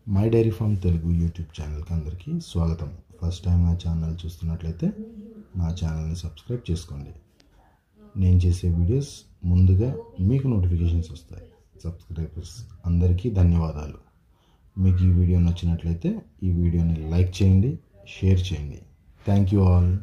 My dairy farm Telugu YouTube ఛానల్కి అందరికీ స్వాగతం ఫస్ట్ టైం నా ఛానల్ చూస్తున్నట్లయితే నా ఛానల్ని సబ్స్క్రైబ్ చేసుకోండి నేను చేసే వీడియోస్ ముందుగా మీకు నోటిఫికేషన్స్ వస్తాయి సబ్స్క్రైబర్స్ అందరికీ ధన్యవాదాలు మీకు ఈ వీడియో నచ్చినట్లయితే ఈ వీడియోని లైక్ చేయండి షేర్ చేయండి థ్యాంక్ యూ ఆల్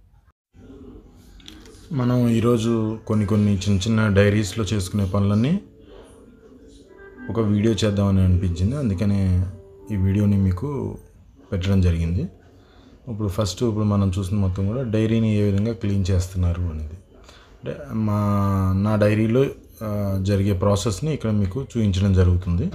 మనం ఈరోజు కొన్ని కొన్ని చిన్న చిన్న డైరీస్లో చేసుకునే పనులన్నీ ఒక వీడియో చేద్దామని అనిపించింది అందుకనే ఈ వీడియోని మీకు పెట్టడం జరిగింది ఇప్పుడు ఫస్ట్ ఇప్పుడు మనం చూసిన మొత్తం కూడా డైరీని ఏ విధంగా క్లీన్ చేస్తున్నారు అనేది అంటే మా నా డైరీలో ఆ, జరిగే ప్రాసెస్ని ఇక్కడ మీకు చూపించడం జరుగుతుంది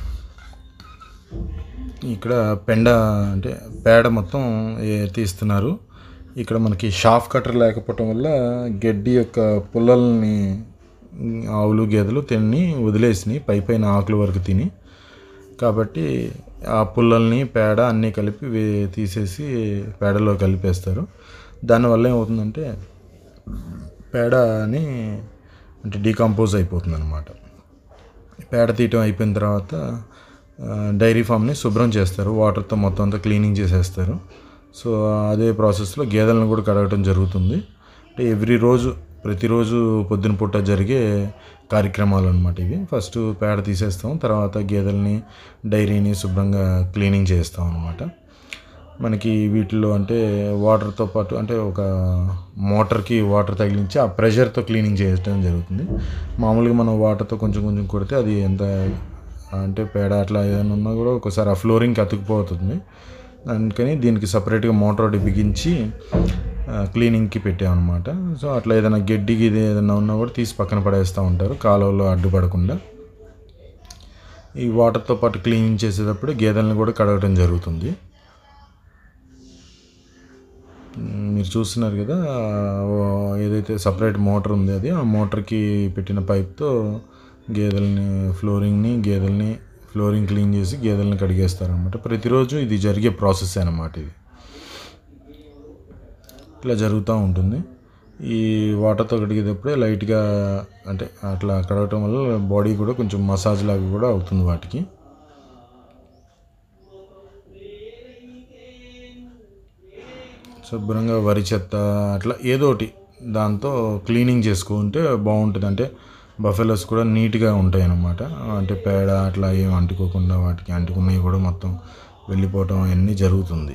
ఇక్కడ పెండ అంటే పేడ మొత్తం ఏ- తీస్తున్నారు ఇక్కడ మనకి షాఫ్ కటర్ లేకపోవటం వల్ల గడ్డి యొక్క పుల్లల్ని ఉమ్, ఆవులు గేదెలు తిని వదిలేసినాయి పై పైన ఆకుల వరకు తిని కాబట్టి ఆ పుల్లల్ని పేడ అన్నీ కలిపి వే- తీసేసి పేడలో కలిపేస్తారు దానివల్ల ఏమవుతుందంటే పేడ అని అంటే డీకంపోజ్ అయిపోతుంది అనమాట పేడ తీయటం అయిపోయిన తర్వాత ఆ, డైరీ ఫామ్ని శుభ్రం చేస్తారు వాటర్తో మొత్తం అంతా క్లీనింగ్ చేసేస్తారు సో అదే ప్రాసెస్లో గేదెలను కూడా కడగటం జరుగుతుంది అంటే ఎవ్రీ రోజు ప్రతిరోజు పొద్దున పూట జరిగే కార్యక్రమాలు అనమాట ఇవి ఫస్ట్ పేడ తీసేస్తాం తర్వాత గేదెల్ని డైరీని శుభ్రంగా క్లీనింగ్ చేస్తాం అనమాట మనకి వీటిలో అంటే వాటర్తో పాటు అంటే ఒక మోటార్కి వాటర్ తగిలించి ఆ ప్రెషర్తో క్లీనింగ్ చేయడం జరుగుతుంది మామూలుగా మనం వాటర్తో కొంచెం కొంచెం కొడితే అది ఎంత అంటే పేడ అట్లా ఏదైనా ఉన్నా కూడా ఒకసారి ఆ ఫ్లోరింగ్కి అతుక్కుపోతుంది అందుకని దీనికి సపరేట్గా మోటార్ ఒకటి బిగించి ఆ, క్లీనింగ్కి పెట్టామన్నమాట సో అట్లా ఏదైనా గడ్డికి ఇది ఏదైనా ఉన్నా కూడా తీసి పక్కన పడేస్తూ ఉంటారు కాలువలో అడ్డుపడకుండా ఈ వాటర్తో పాటు క్లీనింగ్ చేసేటప్పుడు గేదెలను కూడా కడగటం జరుగుతుంది మ్, మీరు చూస్తున్నారు కదా ఓ ఏదైతే సపరేట్ మోటార్ ఉంది అది ఆ మోటార్కి పెట్టిన పైప్తో గేదెల్ని ఫ్లోరింగ్ని గేదెల్ని ఫ్లోరింగ్ క్లీన్ చేసి గేదెల్ని కడిగేస్తారు అనమాట ప్రతిరోజు ఇది జరిగే ప్రాసెస్ అనమాట ఇది ఇట్లా జరుగుతూ ఉంటుంది ఈ వాటర్తో కడిగేటప్పుడే లైట్గా అంటే అట్లా కడగటం వల్ల బాడీ కూడా కొంచెం మసాజ్ లాగా కూడా అవుతుంది వాటికి శుభ్రంగా వరి చెత్త అట్లా ఏదో ఒకటి దాంతో క్లీనింగ్ చేసుకుంటే బాగుంటుంది అంటే బఫెలోస్ కూడా నీట్గా ఉంటాయి అన్నమాట అంటే పేడ అట్లా ఏం అంటుకోకుండా వాటికి అంటుకున్నవి కూడా మొత్తం వెళ్ళిపోవటం అవన్నీ జరుగుతుంది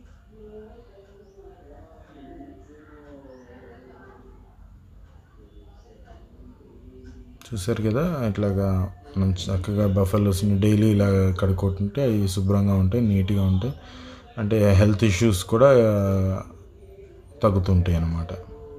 చూసారు కదా ఇట్లాగా మనం చక్కగా బఫెలోస్ని డైలీ ఇలా కడుక్కుంటుంటే అవి శుభ్రంగా ఉంటాయి నీట్గా ఉంటాయి అంటే హెల్త్ ఇష్యూస్ కూడా ఆ, తగ్గుతుంటాయి అన్నమాట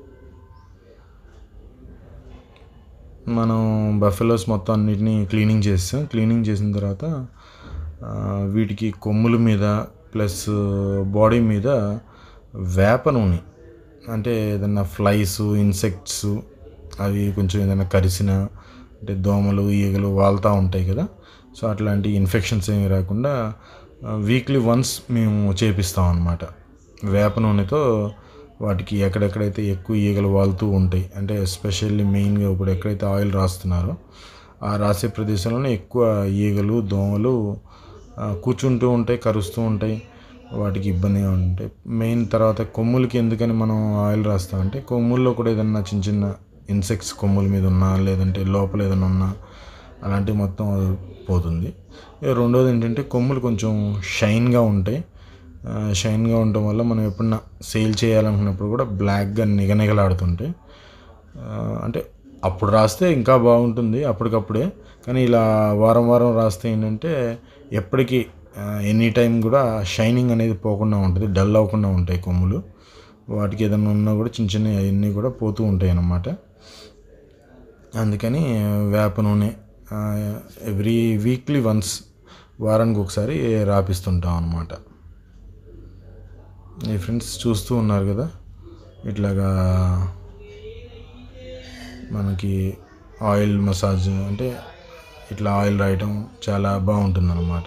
మనం బఫెలోస్ మొత్తం అన్నిటిని క్లీనింగ్ చేస్తాం క్లీనింగ్ చేసిన తర్వాత ఆ, వీటికి కొమ్ముల మీద ప్లస్ బాడీ మీద వేప నూనె అంటే ఏదన్నా ఫ్లైస్ ఇన్సెక్ట్స్ అవి కొంచెం ఏదైనా కరిసిన అంటే దోమలు ఈగలు వాళ్తూ ఉంటాయి కదా సో అట్లాంటి ఇన్ఫెక్షన్స్ ఏమి రాకుండా వీక్లీ వన్స్ మేము చేపిస్తాం అన్నమాట వేప నూనెతో వాటికి ఎక్కడెక్కడైతే ఎక్కువ ఈగలు వాలుతూ ఉంటాయి అంటే ఎస్పెషల్లీ మెయిన్గా ఇప్పుడు ఎక్కడైతే ఆయిల్ రాస్తున్నారో ఆ రాసే ప్రదేశంలోనే ఎక్కువ ఈగలు దోమలు ఆ, కూర్చుంటూ ఉంటాయి కరుస్తూ ఉంటాయి వాటికి ఇబ్బందిగా ఉంటాయి మెయిన్ తర్వాత కొమ్ములకి ఎందుకని మనం ఆయిల్ రాస్తామంటే కొమ్ముల్లో కూడా ఏదన్నా చిన్న చిన్న ఇన్సెక్ట్స్ కొమ్ముల మీద ఉన్నా లేదంటే లోపల ఏదైనా ఉన్నా అలాంటివి మొత్తం పోతుంది ఇక రెండోది ఏంటంటే కొమ్ములు కొంచెం షైన్గా ఉంటాయి ఆ, షైన్గా ఉండటం వల్ల మనం ఎప్పుడన్నా సేల్ చేయాలనుకున్నప్పుడు కూడా బ్లాక్గా నిగనిగలాడుతుంటాయి ఆ, అంటే అప్పుడు రాస్తే ఇంకా బాగుంటుంది అప్పటికప్పుడే కానీ ఇలా వారం వారం రాస్తే ఏంటంటే ఎప్పటికీ ఎనీ టైం కూడా షైనింగ్ అనేది పోకుండా ఉంటుంది డల్ అవ్వకుండా ఉంటాయి కొమ్ములు వాటికి ఏదైనా ఉన్నా కూడా చిన్న చిన్న అవన్నీ కూడా పోతూ ఉంటాయి అన్నమాట అందుకని వేప నూనె ఎవ్రీ వీక్లీ వన్స్ వారానికి ఒకసారి రాపిస్తుంటాం అన్నమాట ఈ ఫ్రెండ్స్ చూస్తూ ఉన్నారు కదా ఇట్లాగా మనకి ఆయిల్ మసాజ్ అంటే ఇట్లా ఆయిల్ రాయటం చాలా బాగుంటుంది అన్నమాట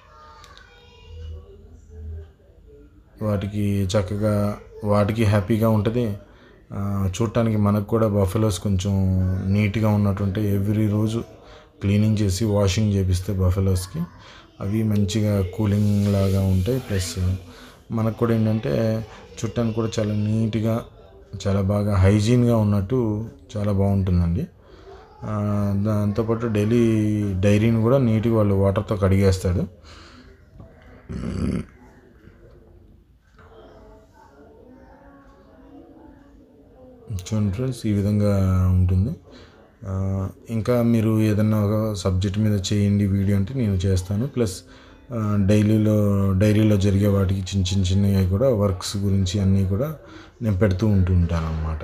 వాటికి చక్కగా వాటికి హ్యాపీగా ఉంటుంది ఆ, చూడటానికి మనకు కూడా బఫెలోస్ కొంచెం నీట్గా ఉన్నట్టుంటే ఎవ్రీ రోజు క్లీనింగ్ చేసి వాషింగ్ చేపిస్తే బఫెలోస్కి అవి మంచిగా కూలింగ్ లాగా ఉంటాయి ప్లస్ మనకు కూడా ఏంటంటే చుట్టానికి కూడా చాలా నీట్గా చాలా బాగా హైజీన్గా ఉన్నట్టు చాలా బాగుంటుందండి ఆ, దాంతోపాటు డైలీ డైరీని కూడా నీట్గా వాళ్ళు వాటర్తో కడిగేస్తాడు చూడండి ఫ్రెండ్స్ ఈ విధంగా ఉంటుంది ఆ, ఇంకా మీరు ఏదన్నా ఒక సబ్జెక్ట్ మీద చేయండి వీడియో అంటే నేను చేస్తాను ప్లస్ ఆ, డైలీలో డైరీలో జరిగే వాటికి చిన్న చిన్న చిన్నవి కూడా వర్క్స్ గురించి అన్నీ కూడా నేను పెడుతూ ఉంటూ ఉంటాను అన్నమాట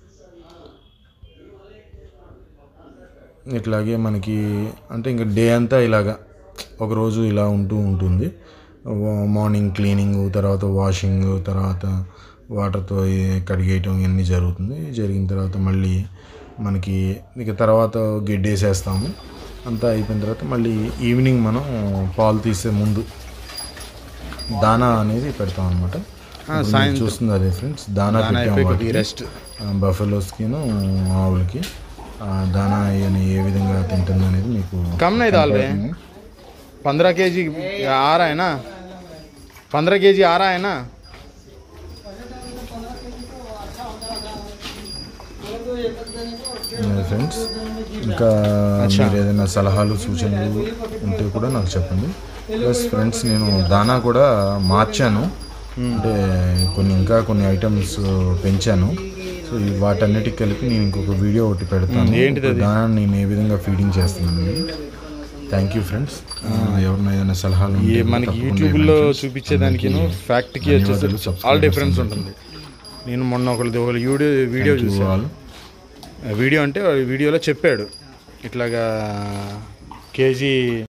ఇట్లాగే మనకి అంటే ఇంకా డే అంతా ఇలాగా ఒకరోజు ఇలా ఉంటూ ఉంటుంది వా- మార్నింగ్ క్లీనింగ్ తర్వాత వాషింగ్ తర్వాత వాటర్తో ఈ- కడిగేయటం ఇవన్నీ జరుగుతుంది జరిగిన తర్వాత మళ్ళీ మనకి ఇక తర్వాత గెడ్డేసేస్తాము అంతా అయిపోయిన తర్వాత మళ్ళీ ఈవినింగ్ మనం పాలు తీసే ముందు దానా అనేది పెడతాం అనమాట చూస్తుంది అదే ఫ్రెండ్స్ దానా పెట్టాం వాటికి. రెస్ట్ ఆ, బఫెలోస్కిను ఆవులకి ఆ, దానా అని ఏ విధంగా తింటుంది అనేది మీకు कम नहीं डाल रहे हैं पंद्रह के जी आ रहा है ना पंद्रह के जी आ रहा है ना ఫ్రెండ్స్ ఇంకా మీరు ఏదైనా సలహాలు సూచనలు ఉంటే కూడా నాకు చెప్పండి ప్లస్ ఫ్రెండ్స్ నేను దానా కూడా మార్చాను అంటే కొన్ని ఇంకా కొన్ని ఐటమ్స్ పెంచాను సో ఈ వాటన్నిటికి కలిపి నేను ఇంకొక వీడియో ఒకటి పెడతాను ఏంటిది అది? దానా నేను ఏ విధంగా ఫీడింగ్ చేస్తున్నాను థ్యాంక్ యూ ఫ్రెండ్స్ ఎవరైనా ఏదైనా సలహాలు ఈ ఉంటే మనకి తప్పకుండా యూట్యూబ్లో ఇవ్వండి. చూపించేదానికిను ఫ్యాక్ట్కి ధన్యవాదాలు, వచ్చేసి subscribe ఆల్ డిఫరెన్స్ చేస్తున్నందుకు. ఉంటుంది నేను మొన్న ఒకరిది ఒక వీడియో వీడియో Thank you చూసాను all. వీడియో అంటే వాడు వీడియోలో చెప్పాడు ఇట్లాగా కేజీ